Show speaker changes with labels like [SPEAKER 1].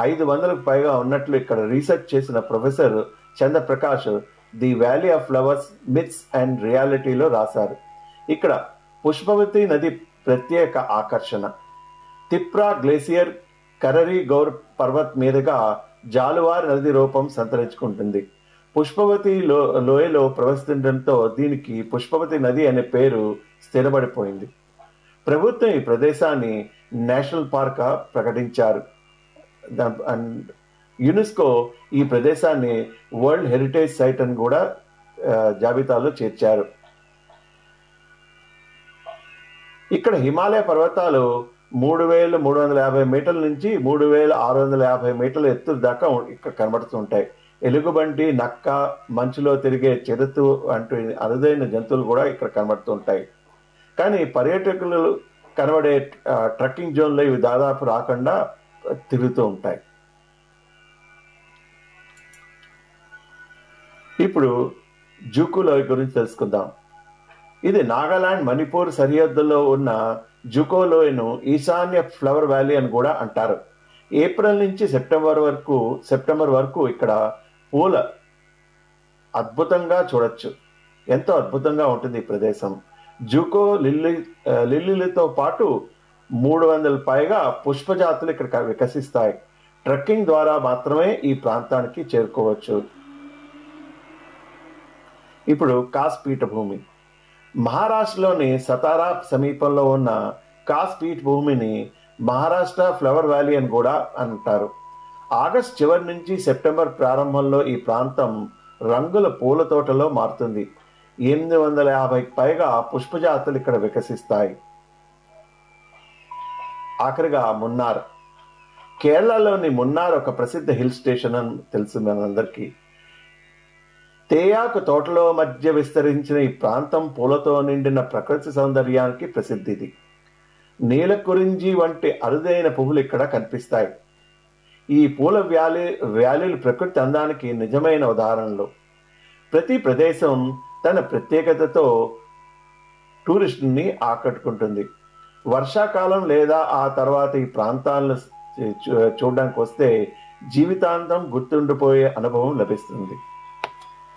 [SPEAKER 1] ఐదు వందలకు పైగా ఉన్నట్లు ఇక్కడ రీసెర్చ్ చేసిన professor Chandraprakash the valley of flowers myths and రియాలిటీలో రాశారు ఇక్కడ పుష్పవతి నది ప్రత్యేక ఆకర్షణ తిప్రా గ్లేసియర్ కరరి గౌర్ పర్వత్ మీదుగా జాలువార్ నది రూపం సంతరించుకుంటుంది పుష్పవతి లో లోయలో ప్రవహిస్తుండటంతో దీనికి పుష్పవతి నది అనే పేరు స్థిరపడిపోయింది ప్రభుత్వం ఈ ప్రదేశాన్ని నేషనల్ పార్క్ ప్రకటించారు దా- అండ్ యునెస్కో ఈ ప్రదేశాన్ని వరల్డ్ హెరిటేజ్ సైట్ అని కూడా ఆ, జాబితాలో చేర్చారు ఇక్కడ హిమాలయ పర్వతాలు మూడు వేల మూడు వందల యాభై మీటర్ల నుంచి మూడు వేల ఆరు వందల యాభై మీటర్ల ఎత్తు దాకా ఉ- ఇక్కడ కనబడుతుంటాయి ఎలుగుబంటి నక్క మంచులో తిరిగే చిరుత అంటూ అరుదైన జంతువులు కూడా ఇక్కడ కనబడుతుంటాయి కానీ పర్యాటకులు కనబడే ఆ, ట్రెక్కింగ్ జోన్లో ఇవి దాదాపు రాకుండా తిరుగుతూ ఉంటాయి ఇప్పుడు జూకులో గురించి తెలుసుకుందాం ఇది నాగాలాండ్ మణిపూర్ సరిహద్దుల్లో ఉన్న జుకో లోయను ఈశాన్య ఫ్లవర్ వ్యాలీ అని కూడా అంటారు ఏప్రిల్ నుంచి సెప్టెంబర్ వరకు సెప్టెంబర్ వరకు ఇక్కడ పూల అద్భుతంగా చూడొచ్చు ఎంతో అద్భుతంగా ఉంటుంది ఈ ప్రదేశం జుకో లిల్లీ ఆ, లిల్లీలతో పాటు మూడు వందల పైగా పుష్పజాతులు ఇక్కడ క- వికసిస్తాయి ట్రెక్కింగ్ ద్వారా మాత్రమే ఈ ప్రాంతానికి చేరుకోవచ్చు ఇప్పుడు కాస్ పీఠభూమి మహారాష్ట్రలోని సతారా సమీపంలో ఉన్న కాస్ పీఠభూమిని మహారాష్ట్ర ఫ్లవర్ వ్యాలీ అని కూడా అంటారు ఆగస్ట్ చివరి నుంచి సెప్టెంబర్ ప్రారంభంలో ఈ ప్రాంతం రంగుల పూల తోటలో మారుతుంది ఎనిమిది వందల యాభై పైగా పుష్పజాతులు ఇక్కడ వికసిస్తాయి ఆఖరిగా మున్నార్ కేరళలోని మున్నార్ ఒక ప్రసిద్ధ హిల్ స్టేషన్ అని తెలుసు మనందరికీ తేయాకు తోటలో మధ్య విస్తరించిన ఈ ప్రాంతం పూలతో నిండిన ప్రకృతి సౌందర్యానికి ప్రసిద్ధిది నీలకురింజి వంటి అరుదైన పువ్వులు ఇక్కడ కనిపిస్తాయి ఈ పూల వ్యాలీ వ్యాలీలు ప్రకృతి అందానికి నిజమైన ఉదాహరణలు ప్రతి ప్రదేశం తన ప్రత్యేకతతో టూరిస్టుని ఆకట్టుకుంటుంది వర్షాకాలం లేదా ఆ తర్వాత ఈ ప్రాంతాలను చూ- చూడడానికి వస్తే జీవితాంతం గుర్తుండిపోయే అనుభవం లభిస్తుంది